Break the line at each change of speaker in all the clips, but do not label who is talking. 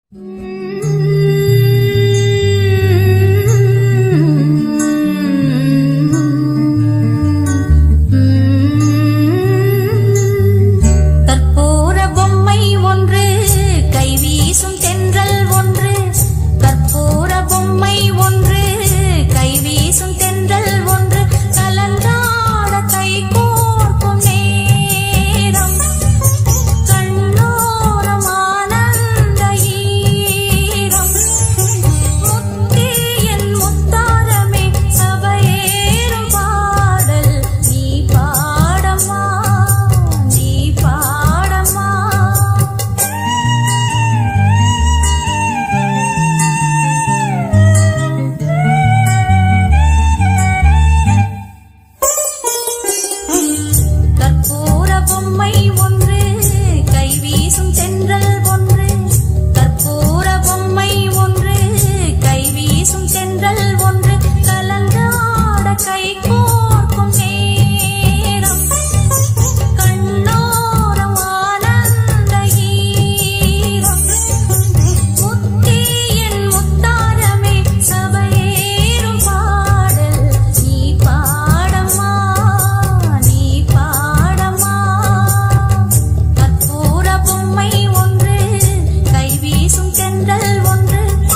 கற்பூர பொம்மை ஒன்று கைவீசும் தென்றல் ஒன்று கற்பூர பொம்மை ஒன்று கைவீசும் தென்றல் ஒன்று கலந்தாட கை கோர்க்கும் நேரம் கண்ணோரம் ஆனந்த ஈரம் முத்தே என் முத்தாரமே சபையேறும் பாடல் நீ பாடமா நீ பாடமா கற்பூர பொம்மை ஒன்று கைவீசும் தென்றல் ஒன்று கற்பூர பொம்மை ஒன்று கைவீசும் தென்றல் ஒன்று கலந்தாட கை கோர்க்கும் நேரம் கண்ணோரம் ஆனந்த ஈரம் முத்தே என் முத்தாரமே சபையேறும் பாடல் நீ பாடமா நீ பாடமா கற்பூர பொம்மை ஒன்று கைவீசும் தென்றல் ஒன்று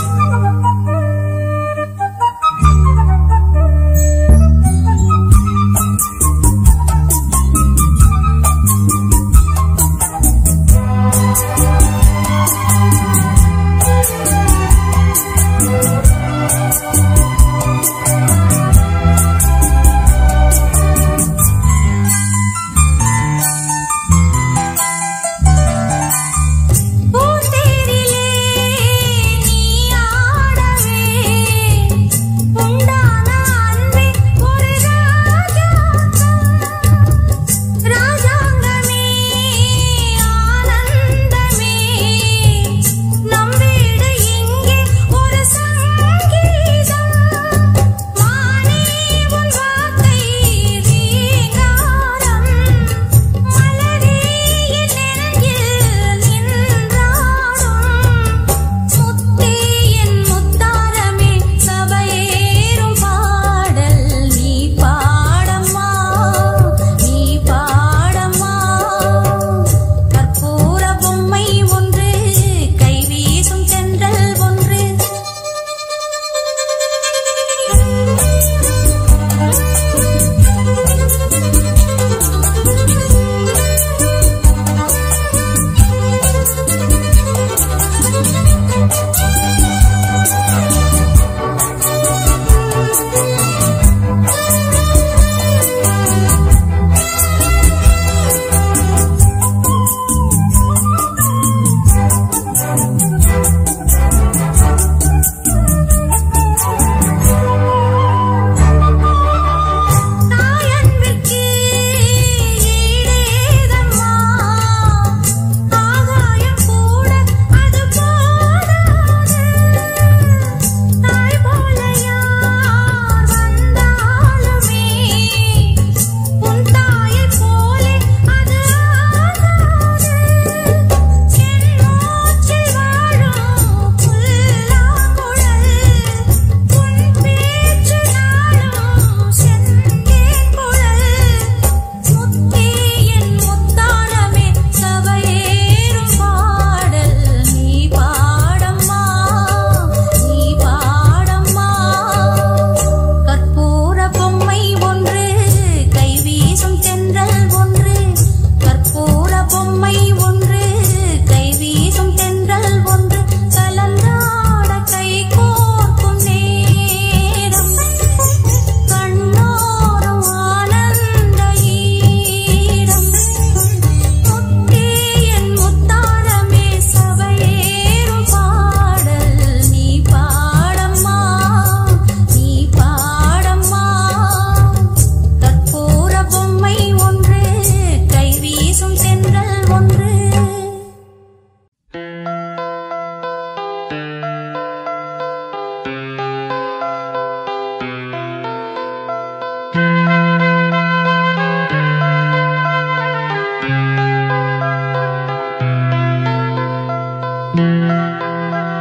பூந்தேரிலே நீ ஆடவே உண்டான அன்பே ஒரு ராஜாங்கம் ராஜாங்கமே ஆனந்தமே நம் வீடு இங்கே ஒரு சங்கீதம் மானே உன் வார்த்தை ரீங்காரம் மலரே என் நெஞ்சில் நின்றாடும் முத்தே என் முத்தாரமே சபையேறும் பாடல் நீ பாடமா நீ பாடமா கற்பூர பொம்மை ஒன்று கைவீசும் தென்றல் ஒன்று தாயன்பிற்கு ஈடேதம்மா ஆகாயம் கூட அது போதாது தாய் போல யார் வந்தாலுமே உன் தாயைப் போலே அது ஆகாது என் மூச்சில் வாழும் புல்லாங்குழல் உன் பேச்சு நாளும் செந்தேன் குழல் முத்தே என் முத்தாரமே சபையேறும் பாடல் நீ பாடம்மா நீ பாடம்மா கற்பூர பொம்மை ஒன்று கைவீசும் தென்றல் ஒன்று கற்பூர பொம்மை ஒன்று கைவீசும் தென்றல் ஒன்று கலந்தாட கை கோர்க்கும் நேரம் கண்ணோரம் ஆனந்த ஈரம் முத்தே என் முத்தாரமே சபையேறும் பாடல் நீ பாடம்மா நீ பாடம்மா கற்பூர பொம்மை ஒன்று கைவீசும் தென்றல் ஒன்று
ஆ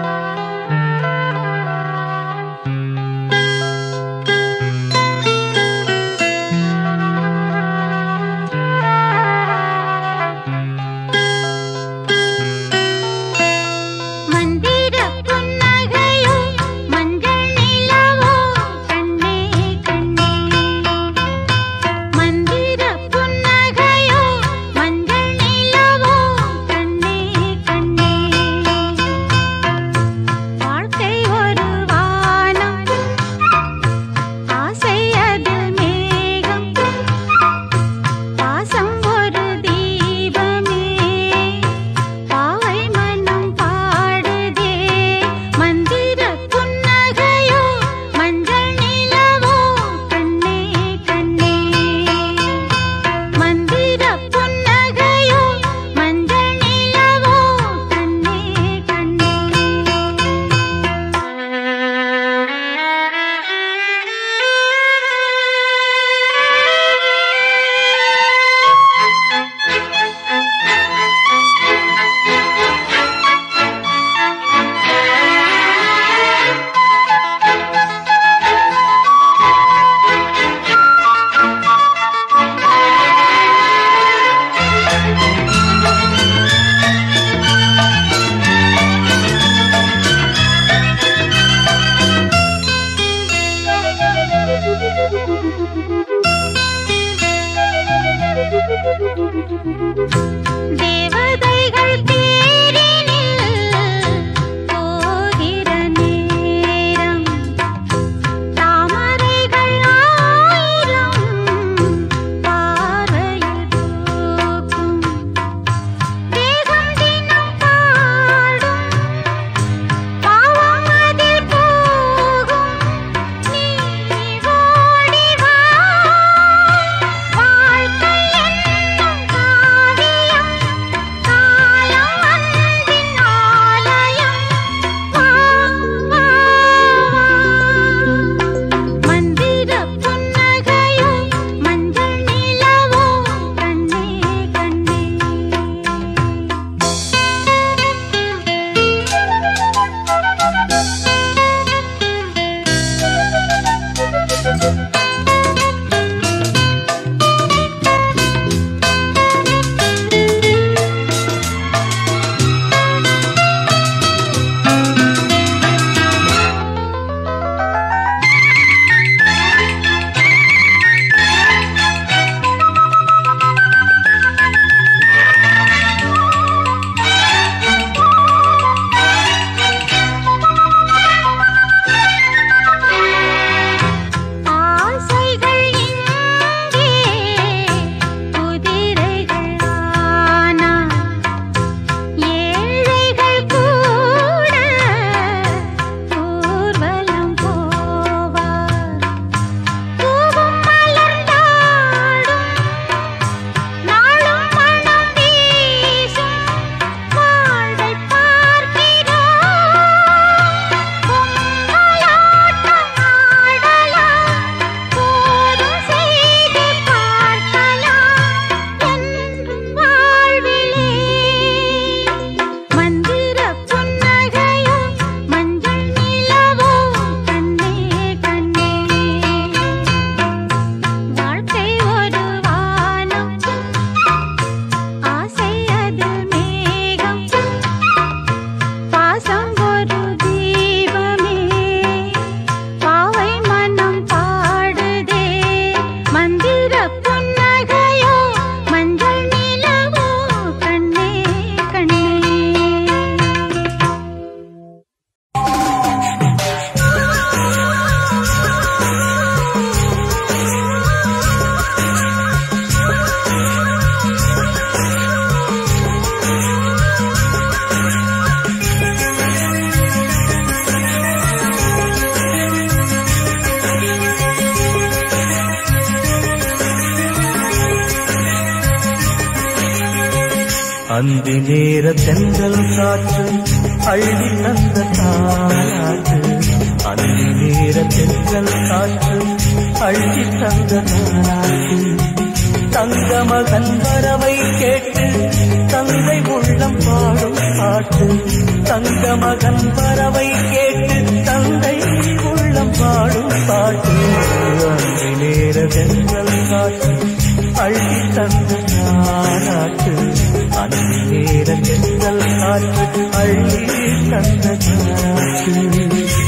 அந்தி நேர தென்றல் காற்று அள்ளி தந்த தாராட்டு அந்தி நேர தென்றல் காற்று அள்ளி தந்த தாராட்டு தங்க மகன் வரவை கேட்டு தந்தை உள்ளம் பாடும் பாட்டு தங்க மகன் வரவை கேட்டு தந்தை உள்ளம் பாடும் பாட்டு அந்தி நேர தென்றல் காற்று அள்ளி தந்த தாராட்டு அந்தி நேர தென்றல் காற்று அள்ளி தந்த தாராட்டு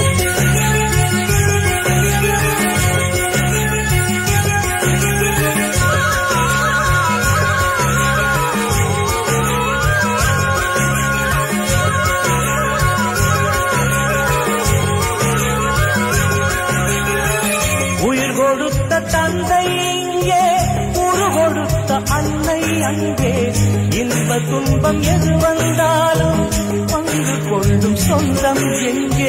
உயிர் கொடுத்த தந்தை இங்கே உரு கொடுத்த அன்னை அங்கே இன்ப துன்பம் எது வந்தாலும் பங்கு கொள்ளும் சொந்தம் எங்கே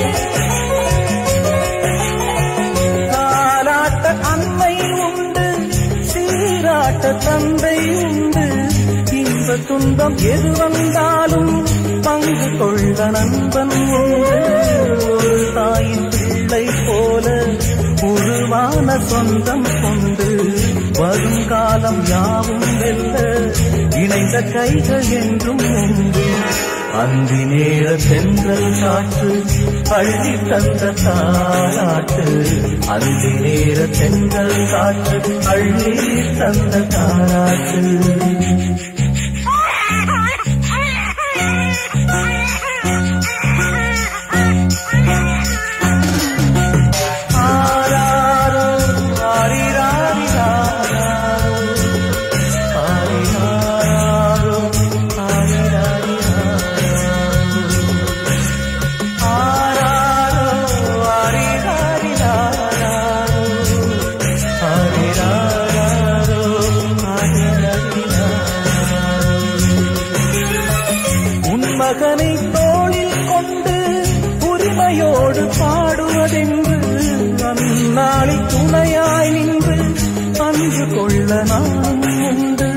தாலாட்ட அன்னை உண்டு சீராட்ட தந்தை உண்டு இன்ப துன்பம் எது வந்தாலும் பங்கு கொள்ள நண்பன் உண்டு ஒரு தாயின் பிள்ளை போல உருவான சொந்தம் கொண்டு வருங்காலம் யாவும் வெல்ல இணைந்த கைகள் என்றும் உண்டு அந்தி நேர தென்றல் காற்று அள்ளி தந்த தாராட்டு அந்தி நேர தென்றல் காற்று அள்ளி தந்த தாராட்டு ஆராரோ ஆரிராரிராரோ ஆரிராரோ ஆரிராரிராரோ ஆராரோ ஆரிராரிராரோ ஆரிராரோ ஆரிராரிராரோ உன் மகனை தோளில் கொண்டு உரிமையோடு பாடுவதென்று அந்நாளில் துணையாய் நின்று அன்று கொள்ள நான் உண்டு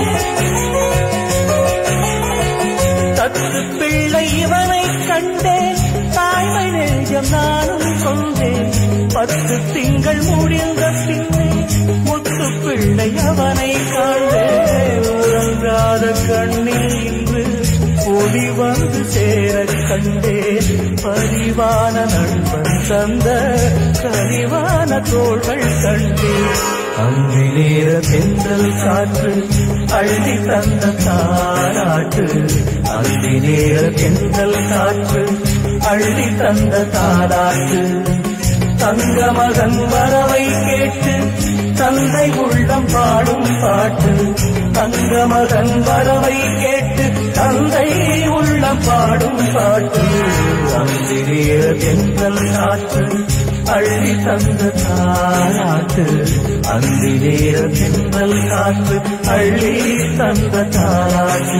தத்து பிள்ளை இவனை கண்டேன் தாய்மை நெஞ்சம் நானும் கொண்டேன் பத்து திங்கள் முடிந்த பின்னே முத்து பிள்ளை அவனை காண்டேன் உறங்காத கண்ணில் இன்று ஒளி வந்து சேர கண்டேன் பரிவான நண்பன் தந்த கரிவான தோள்கள் கண்டேன் அங்கு நேர தென்றல் காற்று அள்ளி தந்த தாராட்டு அங்கு நேர தென்றல் காற்று அள்ளி தந்த தாராட்டு தங்க மகன் வரவை கேட்டு தந்தை உள்ளம் பாடும் பாட்டு தங்க மகன் வரவை கேட்டு தந்தை உள்ளம் பாடும் பாட்டு அந்திரேற தென்றல் காற்று அள்ளி தந்த தாராட்டு அந்திரேற தென்றல் காற்று அள்ளி தந்த தாராட்டு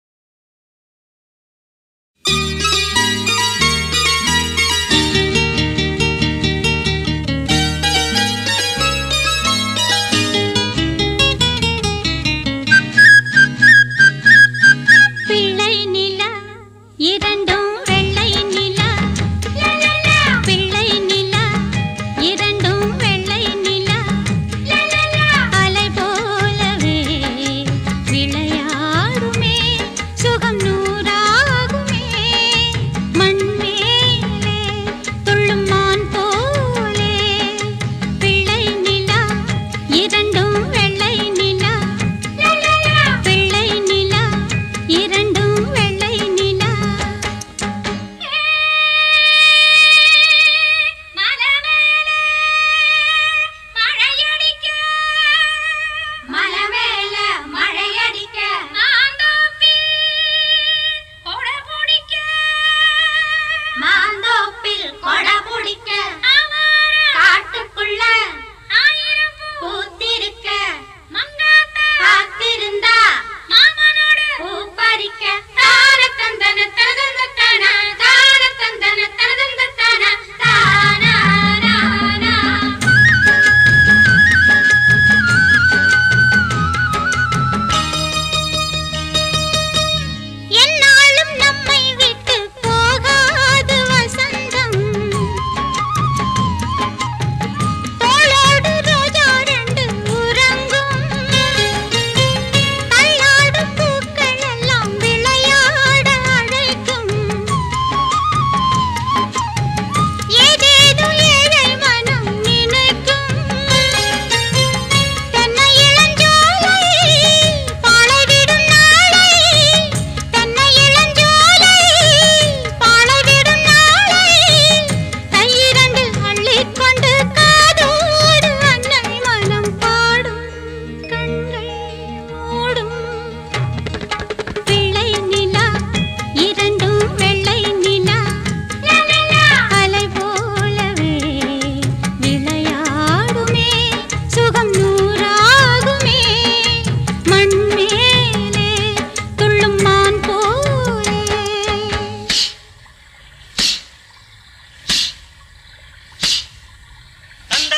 ஆ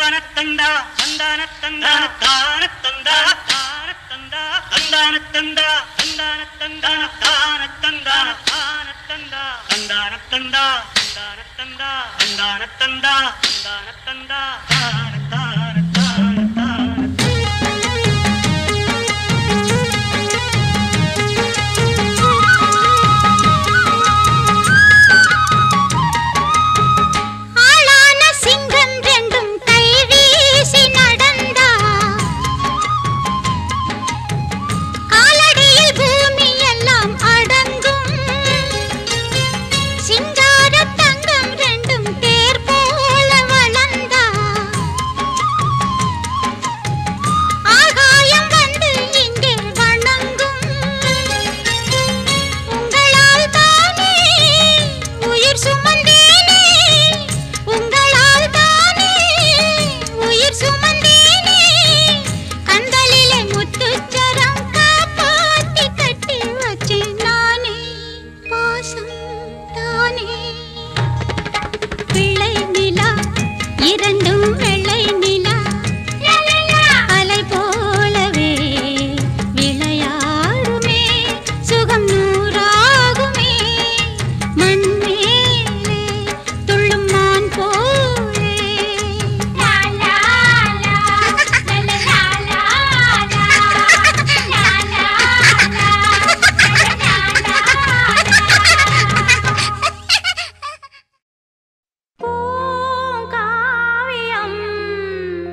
தந்தானத்தந்தா தந்தானத்தந்தா தானத்தந்தா தானத்தந்தா தந்தானத்தந்தா தந்தானத்தந்தா தானத்தந்தா தானத்தந்தா தந்தானத்தந்தா தந்தானத்தந்தா தந்தானத்தந்தா தந்தானத்தந்தா தானத்தான தானத்தான
ஆளான சிங்கம் ரெண்டும் கை வீசி நடந்தா காலடியில் பூமி எல்லாம் அடங்கும் சிங்கார தங்கம் ரெண்டும் தேர் போல வளர்ந்தா ஆகாயம் வந்து இங்கே வணங்கும் உங்களால் தானே உயிர் சுமந்தேனே உங்களால் தானே உயிர் சுமந்தேனே கண்களிலே முத்துச்சரம் காப்பாத்தி கட்டி வச்சேன் நானே பாசம் தானே பிள்ளை நிலா இரண்டும் வெள்ளை நிலா அலை போலவே விளையாடுமே சுகம் நூறாகுமே மண் மேலே துள்ளும் மான் போலே லா லா லா லா லா லா பூங்காவியம்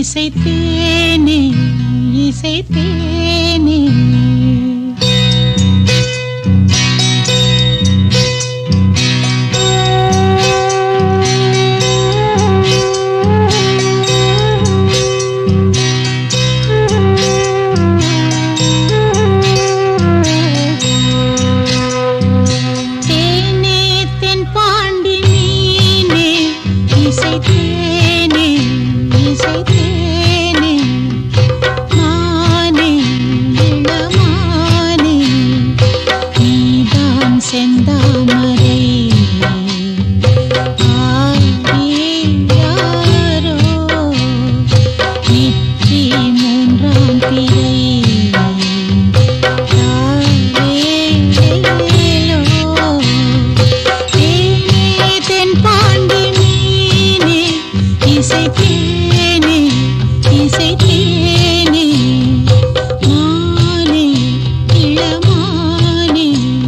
இசைத்தேனே இசைத்தேனே தேனே தென் பாண்டி மீனே இசைத்தேனே இசைத்தேனே மானே இளமானே நீதான் செந்தாமரை ஆடியாரோ நெற்றி மூன்றாம் பிறை தாரேலோ தேனே தென் பாண்டி மீனே இசைத்தேனே இசைத்தேனே மானே இளமானே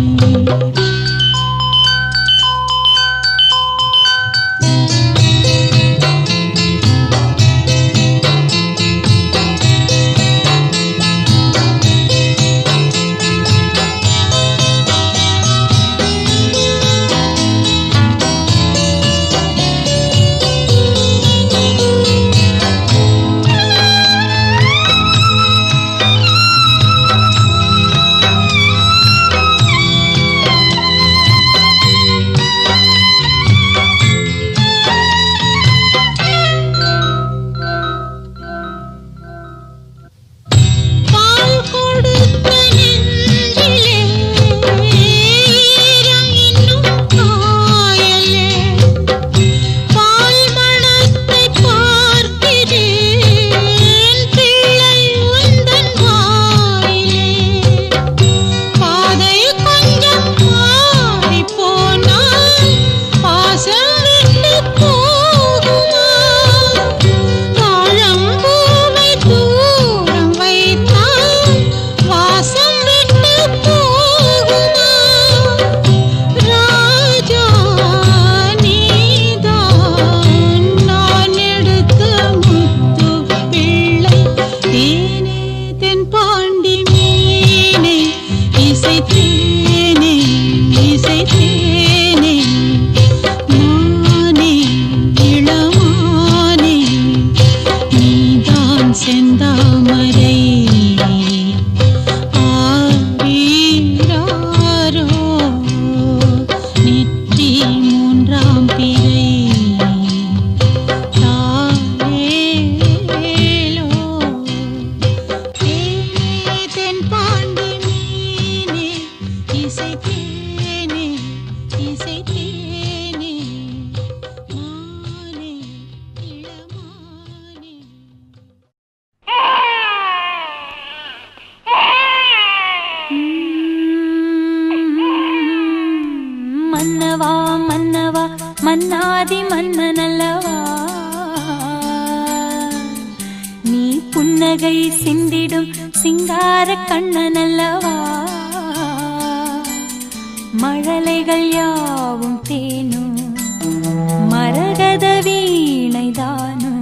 பால் கொடுத்த நெஞ்சிலே ஈரம் இன்னும் காயலே பால் மணத்தை பார்க்கிறேன் பிள்ளை உந்தன் வாயிலே பாதை கொஞ்சம் மாறி போனால் பாசம் விட்டு போகுமா தாழம்பூவை தூரம் வைத்தால் வாசம் விட்டு போகுமா ராஜா நீதான் நான் எடுத்த முத்து பிள்ளை தேனே தென் பாண்டி மீனே இசைத்தேனே இசைத்தேனே மானே இளமானே நீதான் செந்தாமரை ஆரீராரோ நெற்றி மூன்றாம் பிறை தாரேலோ தேனே தென் பாண்டி மீனே இசைத்தேனே இசைத்தேனே மானே இளமானே
மன்னவா மன்னவா மன்னாதி மன்னனல்லவா நீ புன்னகை சிந்திடும் சிங்கார கண்ணனல்லவா மழலைகள் யாவும் தேனும் மரகத வீணைதானும்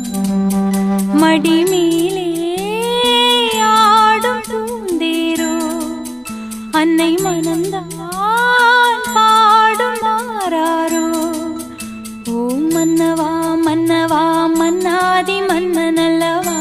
மடிமேலே ஆடும் பூந்தேரோ அன்னை மனந்தான் பாடும் மாறாரோ ஓ மன்னவா மன்னவா மன்னாதி மன்னனல்லவா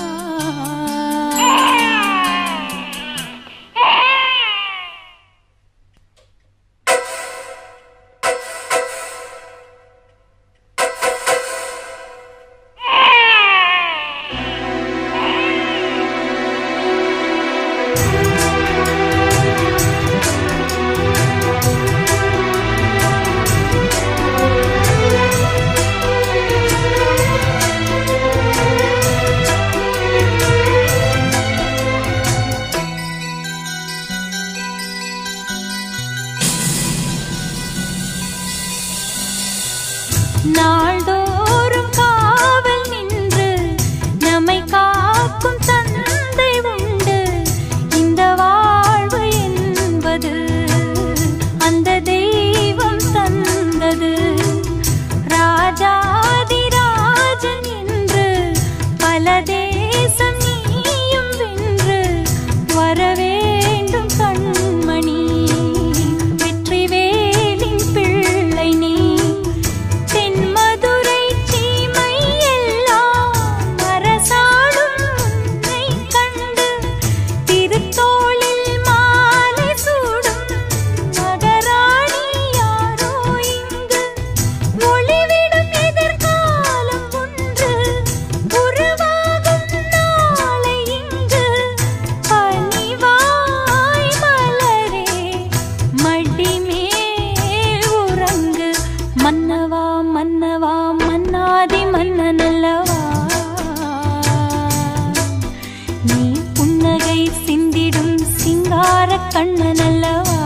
நாள்தோறும் காவல் நின்று நம்மை காக்கும் தந்தை உண்டு இந்த வாழ்வு என்பது அந்த தெய்வம் தந்தது ராஜாதிராஜன் என்று மன்னவா மன்னவா மன்னாதி மன்னனல்லவா நீ புன்னகை சிந்திடும் சிங்கார கண்ணனல்லவா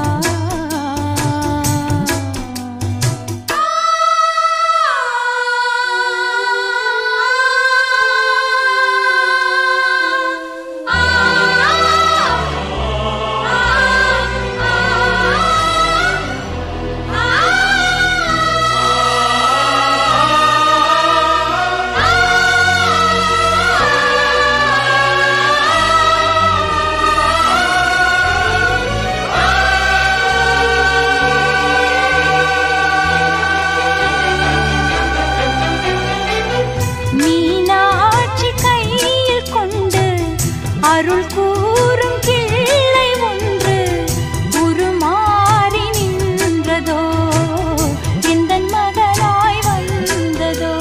மீனாட்சி கையில் கொண்டு அருள் கூறும் கிள்ளை ஒன்று உருமாறி நின்றதோ எந்தன் மகனாய் வந்ததோ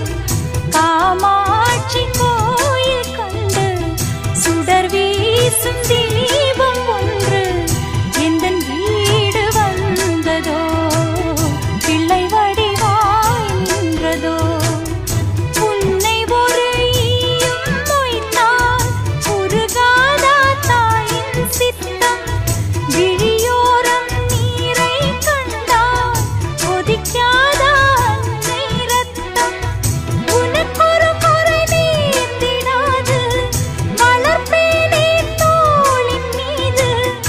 காமாட்சி கோயில் கண்டு சுடர் வீசும் தீபம் ஒன்று எந்தன் வீடு வந்ததோ பிள்ளை வடிவாய் நின்றதோ உன்னை ஒரு ஈயும் மொய்த்தால் உருகாதா தாயின் சித்தம் விழியோரம் நீரை கண்டால் கொதிக்காதா அன்னை ரத்தம் உனக்கொரு குறை நேர்ந்திடாது வளர்ப்பேனே தோளின் மீது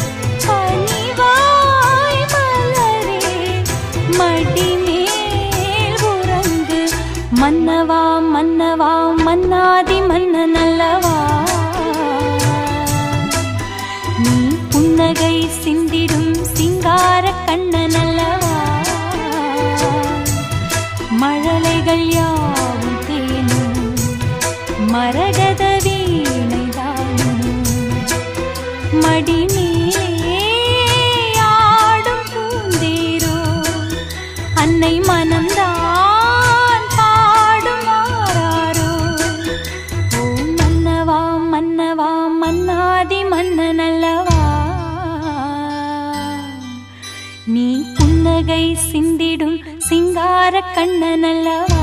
பணிவாய் மலரே மடிமேல் உறங்கு மன்னவா மன்னவா மன்னாதி மன்னனல்லவா நீ புன்னகை சிந்திடும் சிங்கார கண்ணனல்லவா மழலைகள் யாவும் தேனும் மரகத வீணைதானும் மடிமேலே ஆடும் பூந்தேரோ அன்னை மனம்தான் பாடும் ஆராரோ ஓ மன்னவா மன்னவா மன்னாதி மன்னனல்லவா நீ புன்னகை சிந்திடும் சிங்கார கண்ணனல்லவா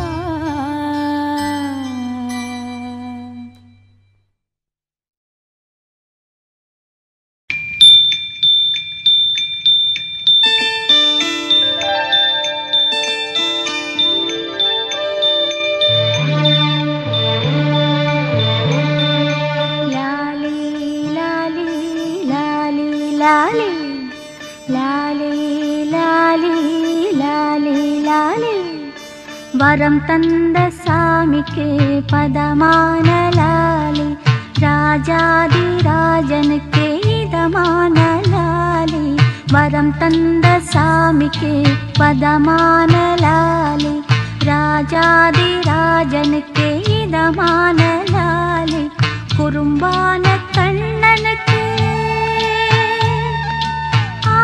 லாலி லாலி லாலி லாலி லாலி லாலி லாலி லாலி வரம் தந்த சாமிக்கு பதமான லாலி ராஜாதி ராஜனுக்கு இதமான லாலி வரம் தந்த சாமிக்கு பதமான லாலி ராஜாதி ராஜனுக்கு இதமான லாலி குறும்பான கண்ணனுக்கு ஆ,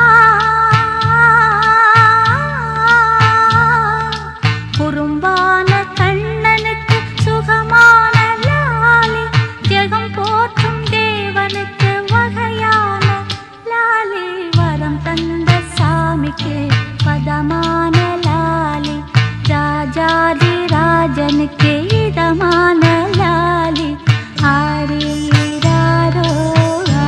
குறும்பான கண்ணனுக்கு சுகமான லாலி ஜெகம் போற்றும் தேவனுக்கு வகையான லாலி வரம் தந்த சாமிக்கு பதமான லாலி ராஜாதி ராஜனுக்கு இதமான லாலி ஆரீராரோ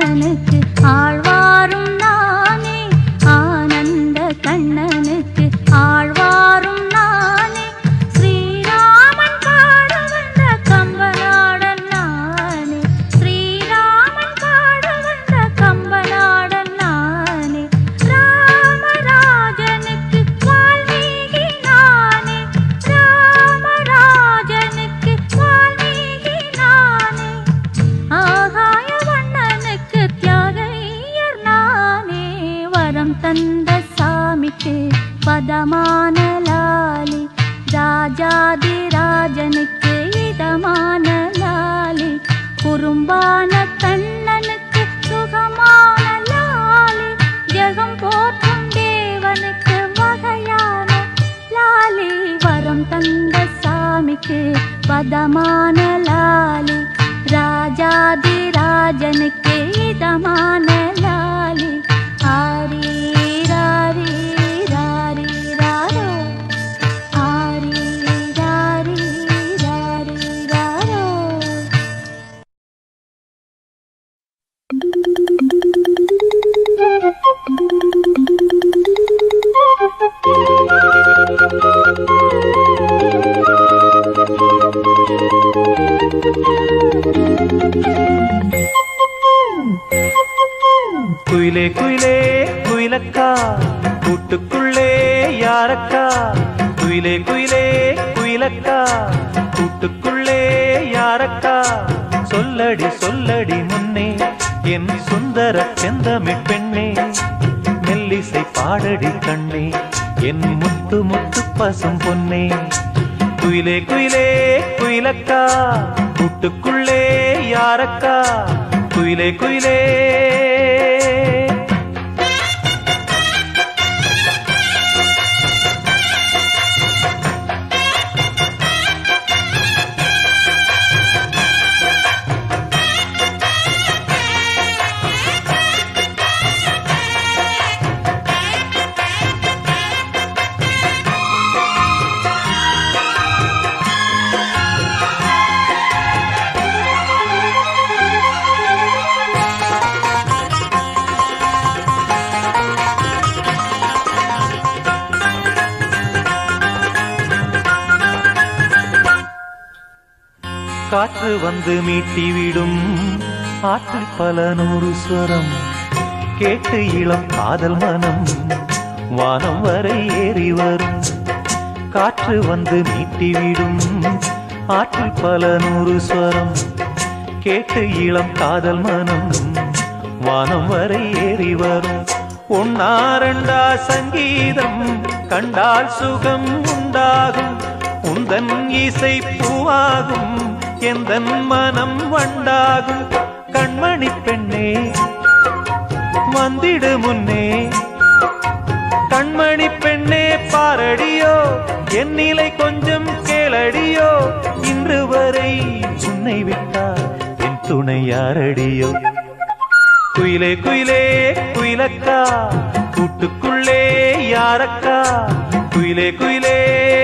கண்ணனுக்கு ஆழ்வாரும் நானே ஆனந்த கண்ணனுக்கு ஆழ்வாரும் நானே ஸ்ரீராமன் பாட வந்த கம்பநாடன் நானே ஸ்ரீராமன் பாட வந்த கம்பநாடன் நானே ராமராஜனுக்கு வால்மீகி நானே ராமராஜனுக்கு வால்மீகி நானே ஆகாய வண்ணனுக்கு தியாகையர் நானே வரம் தந்த சாமிக்கு பதமான லாலி ராஜாதி ராஜனுக்கு இதமான லாலி குறும்பான கண்ணனுக்கு சுகமான லாலி ஜெகம் போற்றும் தேவனுக்கு வகையான லாலி வரம் தந்த சாமிக்கு பதமான லாலி ராஜாதி ராஜனுக்கு இதமான லாலி ஆரி ராரி ராரி ராரோ ஆரி ராரி ராரி ராரோ
குயிலே குயிலே குயிலக்கா கூட்டுக்குள்ளே யாரக்கா குயிலே குயிலே குயிலக்கா கூட்டுக்குள்ளே யாரக்கா சொல்லடி சொல்லடி முன்னே என் சுந்தர செந்தமிழ் பெண்ணே மெல்லிசை பாடடி கண்ணே என் முத்து முத்து பசும் பொன்னே குயிலே குயிலே குயிலக்கா கூட்டுக்குள்ளே யாரக்கா குயிலே குயிலே காற்று வந்து மீட்டிவிடும் ஆற்றில் பல நூறு ஸ்வரம் கேட்டு இளம் காதல் மனம் வானம் வரை ஏறி வரும் காற்று வந்து மீட்டிவிடும் ஆற்றில் பல நூறு ஸ்வரம் கேட்டு இளம் காதல் மனம் வானம் வரை ஏறி வரும் உன்னாரண்டா சங்கீதம் கண்டால் சுகம் உண்டாகும் உந்தன் இசை பூவாகும் எந்தன் மனம் வண்டாகும் கண்மணி பெண்ணே வந்திடு முன்னே கண்மணி பெண்ணே பாரடியோ என் நிலை கொஞ்சம் கேளடியோ இன்று வரை உன்னை விட்டால் என் துணை யாரடியோ குயிலே குயிலே குயிலக்கா கூட்டுக்குள்ளே யாரக்கா குயிலே குயிலே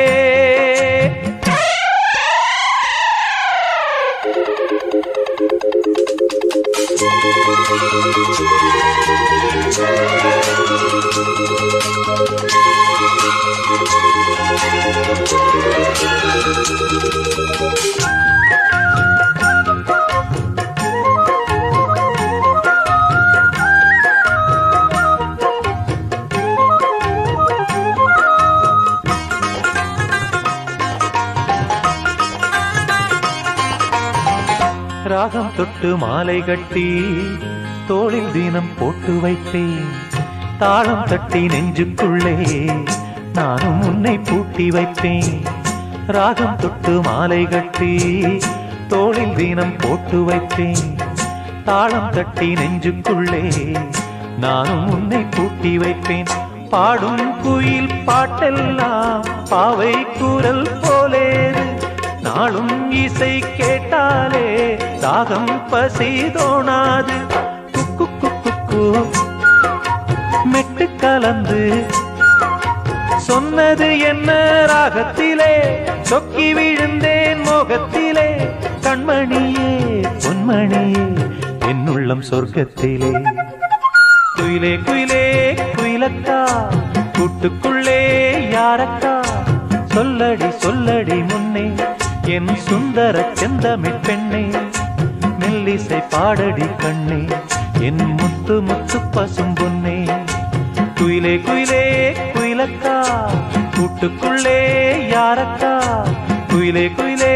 ராகம் தொட்டு மாலை கட்டி தோளில் தினம் போட்டு வைத்தேன் தாளம் தட்டி நெஞ்சுக்குள்ளே நானும் உன்னை பூட்டி வைப்பேன் ராகம் தொட்டு மாலை கட்டி தோளில் தினம் போட்டு வைப்பேன் தாளம் தட்டி நெஞ்சுக்குள்ளே நானும் உன்னை பூட்டி வைப்பேன் பாடும் குயில் பாட்டெல்லாம் பாவை குரல் போலேது நாளும் இசை கேட்டாலே தாகம் பசி தோணாது குக்கு குக்கு கு மெட்டு கலந்து சொன்னது என்ன ராகத்திலே சொக்கி விழுந்தேன் மோகத்திலே கண்மணியே பொன்மணியே என்னுள்ள உள்ளம் சொர்க்கத்திலே குயிலே குயிலே குயிலக்கா கூட்டுக்குள்ளே யாரக்கா சொல்லடி சொல்லடி முன்னே என் சுந்தர செந்தமிழ் பெண்ணே மெல்லிசை பாடடி கண்ணே என் முத்து முத்து பசும் பொன்னே குயிலே குயிலே குயிலக்கா கூட்டுக்குள்ளே யாரக்கா குயிலே குயிலே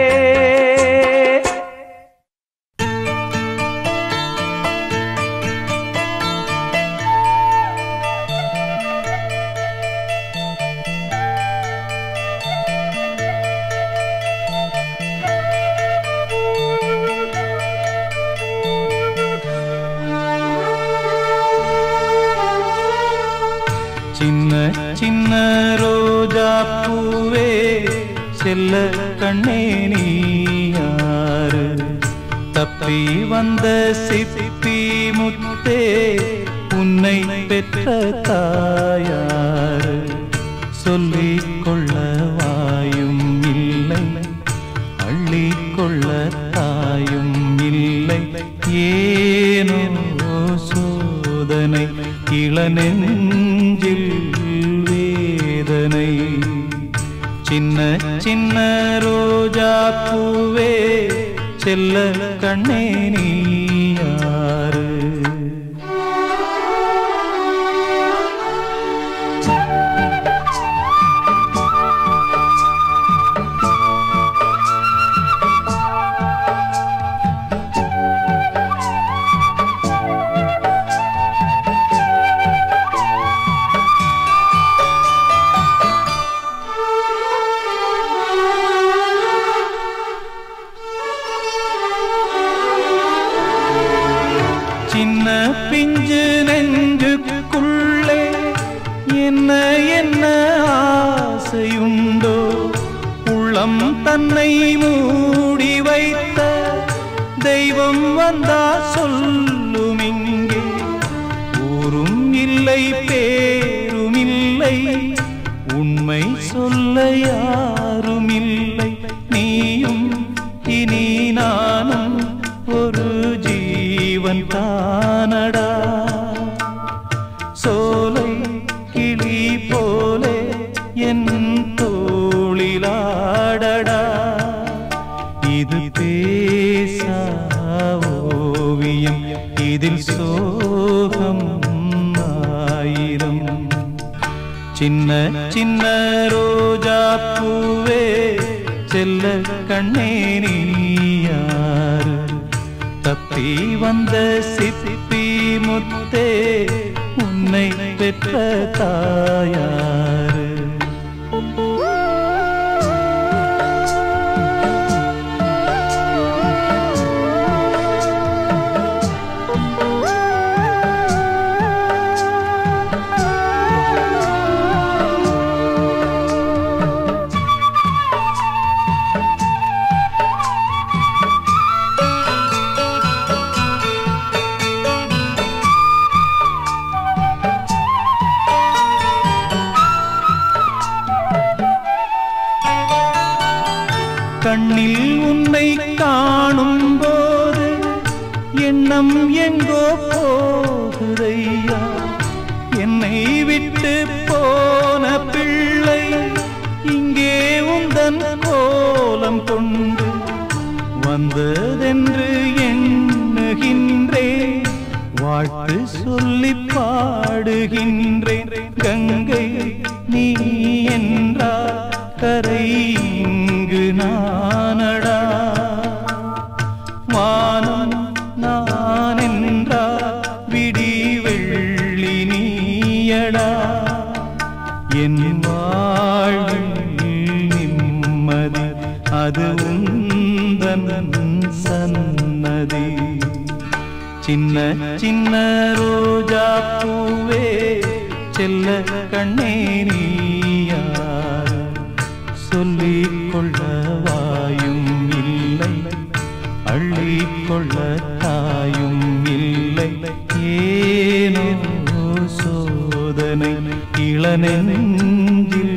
சின்ன சின்ன ரோஜா பூவே செல்ல கண்ணே நீ யாரு தப்பி வந்த சிப்பி முத்தே உன்னை பெற்ற தாயாரு சொல்லிக் கொள்ள வாயும் இல்லை அள்ளிக் கொள்ள தாயும் இல்லை ஏனோ சோதனை இளநெஞ்சில் வேதனை சின்ன சின்ன ரோஜா பூவே செல்ல கண்ணே நீ யாரு சின்ன பிஞ்சு நெஞ்சுக்குள்ளே என்ன என்ன ஆசையுண்டோ உள்ளம் தன்னை மூடி வைத்த தெய்வம் வந்தா சொல்லும் இங்கே ஊரும் இல்லை பேரும் இல்லை உண்மை சொல்ல யாரும் இல்லை நீயும் இனி நானும் ஒரு ஜீவன் தானடா சோலை கிளி போலே என் தோளிலாடடா இது பேசா ஓவியம் இதில் சோகம் ஆயிரம் சின்ன சின்ன ரோஜா பூவே செல்ல கண்ணே நீ யாரு தப்பி வந்த சிப்பி முத்தே உன்னை பெற்ற தாயாரு கண்ணில் உன்னை காணும் போது எண்ணம் எங்கோ போகுதையா என்னை விட்டு போன பிள்ளை இங்கே உந்தன் கோலம் கொண்டு வந்ததென்று எண்ணுகின்றேன் வாழ்த்து சொல்லி பாடுகின்றேன் கங்கை நீ என்றால் கரை இங்கு நானடா வானம் நான் என்றால் விடி வெள்ளி நீயடா என் வாழ்வில் நிம்மதி அது உந்தன் சன்னதி சின்ன சின்ன ரோஜா பூவே செல்ல கண்ணே நீ யார் சொல்லிக் கொள்ள வாயும் இல்லை அள்ளிக் கொள்ள தாயும் இல்லை ஏனோ சோதனை இளநெஞ்சில்